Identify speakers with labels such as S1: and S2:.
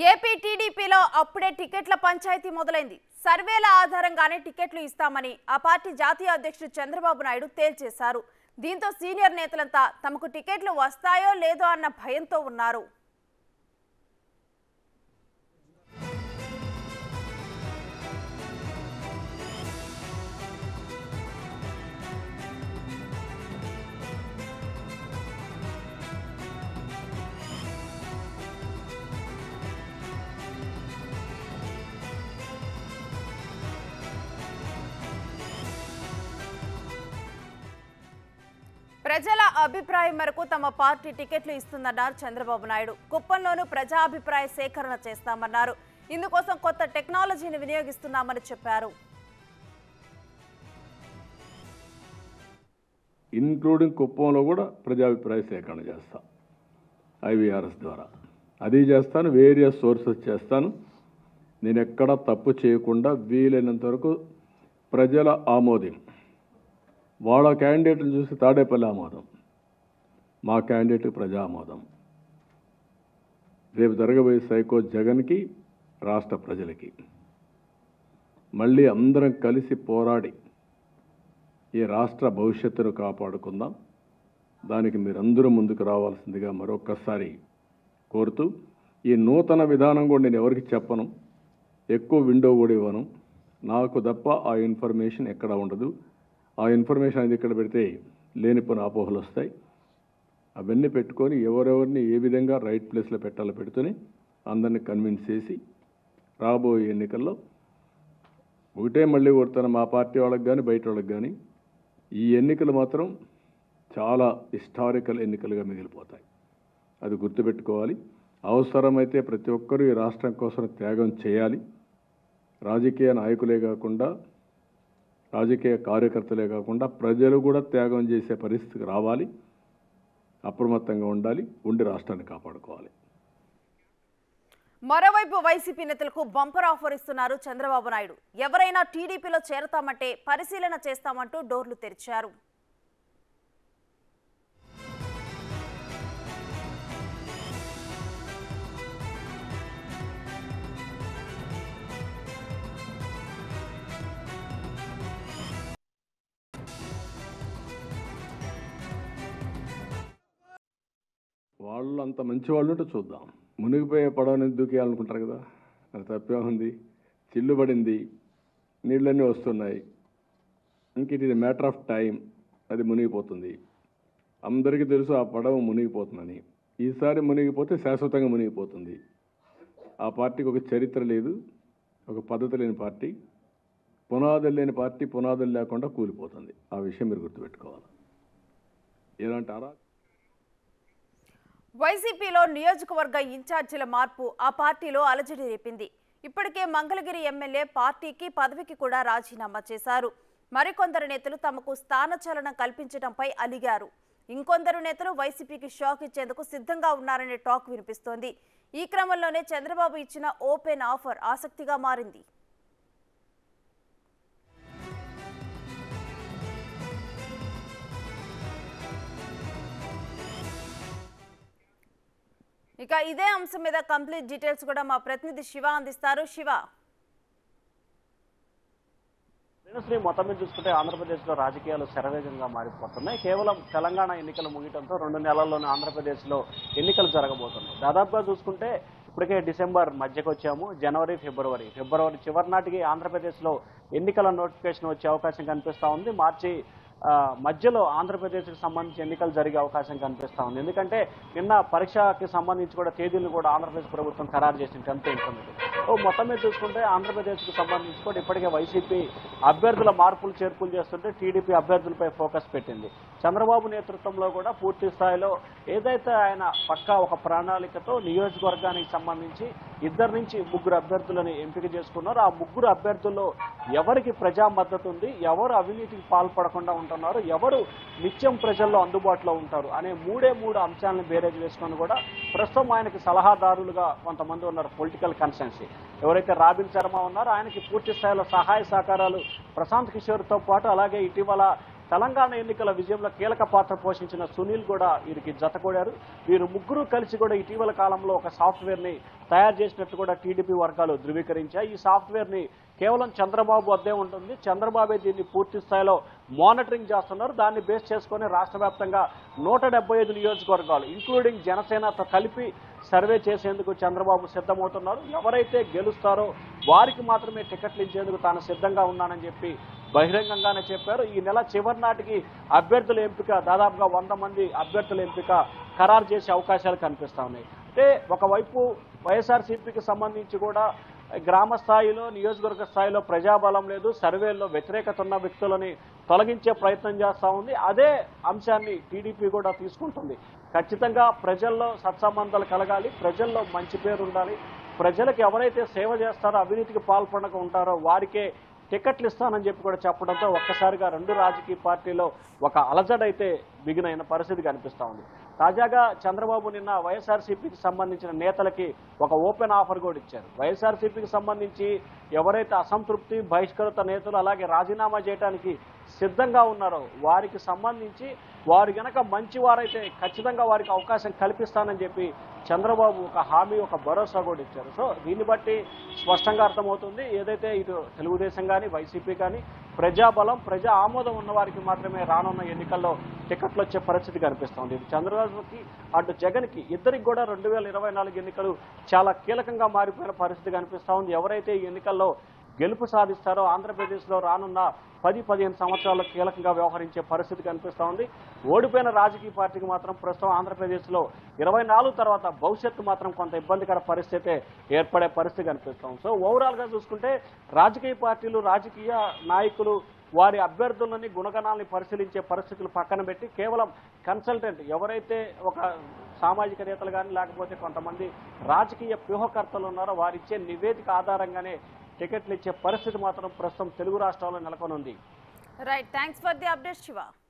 S1: AP టీడీపీలో అప్పుడే టికెట్ల పంచాయతీ మొదలైంది సర్వేల ఆధారంగానే టికెట్లు ఇస్తామని ఆ పార్టీ జాతీయ అధ్యక్షుడు చంద్రబాబు నాయుడు తేల్చేశారు దీంతో సీనియర్ నేతలంతా తమకు టికెట్లు వస్తాయో లేదో అన్న భయంతో ఉన్నారు ప్రజల అభిప్రాయం మేరకు తమ పార్టీ టికెట్లు ఇస్తుందన్నారు చంద్రబాబు నాయుడు కుప్పంలోనూ ప్రజాభిప్రాయ సేకరణ చేస్తామన్నారు ఇందుకోసం కొత్త టెక్నాలజీని వినియోగిస్తున్నామని చెప్పారు
S2: ఇన్క్లూడింగ్ కుప్పంలో కూడా ప్రజాభిప్రాయ సేకరణ చేస్తా ఐవీఆర్ఎస్ ద్వారా అది చేస్తాను వేరియస్ సోర్సెస్ చేస్తాను నేను ఎక్కడ తప్పు చేయకుండా వీలైనంత వరకు ప్రజల ఆమోదం వాళ్ళ క్యాండిడేట్ని చూసి తాడేపల్లి ఆమోదం మా క్యాండిడేట్ ప్రజా ఆమోదం రేపు జరగబోయే సైకో జగన్కి రాష్ట్ర ప్రజలకి మళ్ళీ అందరం కలిసి పోరాడి ఈ రాష్ట్ర భవిష్యత్తును కాపాడుకుందాం దానికి మీరందరూ ముందుకు రావాల్సిందిగా మరొక్కసారి కోరుతూ ఈ నూతన విధానం కూడా నేను ఎవరికి చెప్పను ఎక్కువ విండో కూడా ఇవ్వను నాకు తప్ప ఆ ఇన్ఫర్మేషన్ ఎక్కడ ఉండదు ఆ ఇన్ఫర్మేషన్ అనేది ఇక్కడ పెడితే లేనిపోని అపోహలు వస్తాయి అవన్నీ పెట్టుకొని ఎవరెవరిని ఏ విధంగా రైట్ ప్లేస్లో పెట్టాలో పెడుతూనే అందరిని కన్విన్స్ చేసి రాబోయే ఎన్నికల్లో ఒకటే మళ్ళీ కొడుతాను మా పార్టీ వాళ్ళకి కానీ బయట వాళ్ళకి కానీ ఈ ఎన్నికలు మాత్రం చాలా హిస్టారికల్ ఎన్నికలుగా మిగిలిపోతాయి అది గుర్తుపెట్టుకోవాలి అవసరమైతే ప్రతి ఒక్కరూ ఈ రాష్ట్రం కోసం త్యాగం చేయాలి రాజకీయ నాయకులే కాకుండా రాజకీయ కార్యకర్తలే కాకుండా ప్రజలు కూడా త్యాగం చేసే పరిస్థితికి రావాలి అప్రమత్తంగా ఉండాలి ఉండి రాష్ట్రాన్ని కాపాడుకోవాలి
S1: మరోవైపు వైసీపీ నేతలకు బంపర్ ఆఫర్ ఇస్తున్నారు చంద్రబాబు నాయుడు ఎవరైనా టీడీపీలో చేరతామంటే పరిశీలన చేస్తామంటూ డోర్లు తెరిచారు
S2: వాళ్ళు అంత మంచి వాళ్ళు ఉంటే చూద్దాం మునిగిపోయే పడవని దూకేయాలనుకుంటారు కదా అది తప్పే ఉంది చిల్లు పడింది నీళ్ళన్నీ వస్తున్నాయి ఇంక ఇట్ ఇది మ్యాటర్ ఆఫ్ టైం అది మునిగిపోతుంది అందరికీ తెలుసు ఆ పడవ మునిగిపోతుందని ఈసారి మునిగిపోతే శాశ్వతంగా మునిగిపోతుంది ఆ పార్టీకి ఒక చరిత్ర లేదు ఒక పద్ధతి లేని పార్టీ పునాదులు లేని పార్టీ పునాదులు లేకుండా కూలిపోతుంది ఆ విషయం మీరు గుర్తుపెట్టుకోవాలి ఇలాంటి అరా
S1: వైసీపీలో నియోజకవర్గ ఇన్ఛార్జీల మార్పు ఆ పార్టీలో అలజడి రేపింది ఇప్పటికే మంగళగిరి ఎమ్మెల్యే పార్టీకి పదవికి కూడా రాజీనామా చేశారు మరికొందరు నేతలు తమకు స్థానచలనం కల్పించడంపై అలిగారు ఇంకొందరు నేతలు వైసీపీకి షాక్ ఇచ్చేందుకు సిద్ధంగా ఉన్నారనే టాక్ వినిపిస్తోంది ఈ క్రమంలోనే చంద్రబాబు ఇచ్చిన ఓపెన్ ఆఫర్ ఆసక్తిగా మారింది ఇక ఇదే అంశం మీద కంప్లీట్ డీటెయిల్స్ కూడా మా ప్రతినిధి శివ అందిస్తారు శివ
S3: శ్రీ మొత్తం మీద చూసుకుంటే ఆంధ్రప్రదేశ్లో రాజకీయాలు శరవేగంగా మారిపోతున్నాయి కేవలం తెలంగాణ ఎన్నికలు ముగియడంతో రెండు నెలల్లోనే ఆంధ్రప్రదేశ్లో ఎన్నికలు జరగబోతున్నాయి దాదాపుగా చూసుకుంటే ఇప్పటికే డిసెంబర్ మధ్యకు వచ్చాము జనవరి ఫిబ్రవరి ఫిబ్రవరి చివరి నాటికి ఆంధ్రప్రదేశ్లో ఎన్నికల నోటిఫికేషన్ వచ్చే అవకాశం కనిపిస్తా ఉంది మార్చి ఆ, మధ్యలో ఆంధ్రప్రదేశ్కి సంబంధించి ఎన్నికలు జరిగే అవకాశం కనిపిస్తా ఉంది ఎందుకంటే నిన్న పరీక్షకి సంబంధించి కూడా తేదీలను కూడా ఆంధ్రప్రదేశ్ ప్రభుత్వం ఖరారు చేసింది టెన్త్ ఇంటర్మీడియట్ ఓ మొత్తం మీద చూసుకుంటే ఆంధ్రప్రదేశ్కి సంబంధించి కూడా ఇప్పటికే వైసీపీ అభ్యర్థుల మార్పులు చేర్పులు చేస్తుంటే టీడీపీ అభ్యర్థులపై ఫోకస్ పెట్టింది చంద్రబాబు నేతృత్వంలో కూడా పూర్తి స్థాయిలో ఏదైతే ఆయన పక్కా ఒక ప్రణాళికతో నియోజకవర్గానికి సంబంధించి ఇద్దరు నుంచి ముగ్గురు అభ్యర్థులను ఎంపిక చేసుకున్నారు ఆ ముగ్గురు అభ్యర్థుల్లో ఎవరికి ప్రజా మద్దతు ఉంది ఎవరు అవినీతికి పాల్పడకుండా ఉంటున్నారు ఎవరు నిత్యం ప్రజల్లో అందుబాటులో ఉంటారు అనే మూడే మూడు అంశాలను బేరేజ్ వేసుకొని కూడా ప్రస్తుతం ఆయనకి సలహాదారులుగా కొంతమంది ఉన్నారు పొలిటికల్ కన్సెన్సీ ఎవరైతే రాబిన్ శర్మ ఉన్నారో ఆయనకి పూర్తి స్థాయిలో సహాయ సహకారాలు ప్రశాంత్ కిషోర్తో పాటు అలాగే ఇటీవల తెలంగాణ ఎన్నికల విజయంలో కీలక పాత్ర పోషించిన సునీల్ కూడా వీరికి జతకూడారు వీరు ముగ్గురు కలిసి కూడా ఇటీవల కాలంలో ఒక సాఫ్ట్వేర్ ని తయారు చేసినట్టు కూడా టీడీపీ వర్గాలు ధృవీకరించాయి ఈ సాఫ్ట్వేర్ ని కేవలం చంద్రబాబు వద్దే ఉంటుంది చంద్రబాబే దీన్ని పూర్తి స్థాయిలో మానిటరింగ్ చేస్తున్నారు దాన్ని బేస్ చేసుకొని రాష్ట్ర వ్యాప్తంగా నూట డెబ్బై ఐదు నియోజకవర్గాలు ఇంక్లూడింగ్ జనసేనతో కలిపి సర్వే చేసేందుకు చంద్రబాబు సిద్ధమవుతున్నారు ఎవరైతే గెలుస్తారో వారికి మాత్రమే టికెట్లు ఇచ్చేందుకు తాను సిద్ధంగా ఉన్నానని చెప్పి బహిరంగంగానే చెప్పారు ఈ నెల చివరి నాటికి అభ్యర్థుల ఎంపిక దాదాపుగా వంద మంది అభ్యర్థుల ఎంపిక ఖరారు చేసే అవకాశాలు కనిపిస్తా ఉన్నాయి అంటే ఒకవైపు వైఎస్ఆర్సీపీకి సంబంధించి కూడా గ్రామ స్థాయిలో నియోజకవర్గ స్థాయిలో ప్రజాబలం లేదు సర్వేల్లో వ్యతిరేకత ఉన్న వ్యక్తులని తొలగించే ప్రయత్నం చేస్తూ ఉంది అదే అంశాన్ని టీడీపీ కూడా తీసుకుంటుంది ఖచ్చితంగా ప్రజల్లో సత్సంబంధాలు కలగాలి ప్రజల్లో మంచి పేరు ఉండాలి ప్రజలకు ఎవరైతే సేవ చేస్తారో అవినీతికి పాల్పడక ఉంటారో వారికే టికెట్లు ఇస్తానని చెప్పి కూడా చెప్పడంతో ఒక్కసారిగా రెండు రాజకీయ పార్టీలో ఒక అలజడైతే బిగినైన పరిస్థితి కనిపిస్తా ఉంది తాజాగా చంద్రబాబు నిన్న వైఎస్ఆర్సీపీకి సంబంధించిన నేతలకి ఒక ఓపెన్ ఆఫర్ కూడా ఇచ్చారు వైఎస్ఆర్సీపీకి సంబంధించి ఎవరైతే అసంతృప్తి బహిష్కృత నేతలు అలాగే రాజీనామా చేయడానికి సిద్ధంగా ఉన్నారో వారికి సంబంధించి వారు గనక మంచి వారైతే ఖచ్చితంగా వారికి అవకాశం కల్పిస్తానని చెప్పి చంద్రబాబు ఒక హామీ ఒక భరోసా కూడా ఇచ్చారు సో దీన్ని బట్టి స్పష్టంగా అర్థమవుతుంది ఏదైతే ఇటు తెలుగుదేశం కానీ వైసీపీ కానీ ప్రజాబలం ప్రజా ఆమోదం ఉన్న వారికి మాత్రమే రానున్న ఎన్నికల్లో టికెట్లు వచ్చే పరిస్థితి కనిపిస్తోంది ఇది చంద్రబాబుకి అటు జగన్కి ఇద్దరికి కూడా రెండు వేల ఇరవై నాలుగు ఎన్నికలు చాలా కీలకంగా మారిపోయిన పరిస్థితి కనిపిస్తూ ఉంది ఎవరైతే ఈ ఎన్నికల్లో గెలుపు సాధిస్తారో ఆంధ్రప్రదేశ్లో రానున్న పది పదిహేను సంవత్సరాలు కీలకంగా వ్యవహరించే పరిస్థితి కనిపిస్తూ ఉంది ఓడిపోయిన రాజకీయ పార్టీకి మాత్రం ప్రస్తుతం ఆంధ్రప్రదేశ్లో ఇరవై నాలుగు తర్వాత భవిష్యత్తు మాత్రం కొంత ఇబ్బందికర పరిస్థితి ఏర్పడే పరిస్థితి కనిపిస్తాం సో ఓవరాల్గా చూసుకుంటే రాజకీయ పార్టీలు రాజకీయ నాయకులు వారి అభ్యర్థులని గుణగణాలని పరిశీలించే పరిస్థితులు పక్కన పెట్టి కేవలం కన్సల్టెంట్ ఎవరైతే ఒక సామాజిక నేతలు కానీ లేకపోతే కొంతమంది రాజకీయ వ్యూహకర్తలు ఉన్నారో వారిచ్చే నివేదిక ఆధారంగానే టికెట్లు ఇచ్చే పరిస్థితి మాత్రం ప్రస్తుతం తెలుగు రాష్ట్రాల్లో నెలకొని ఉంది
S1: right thanks for the update Shiva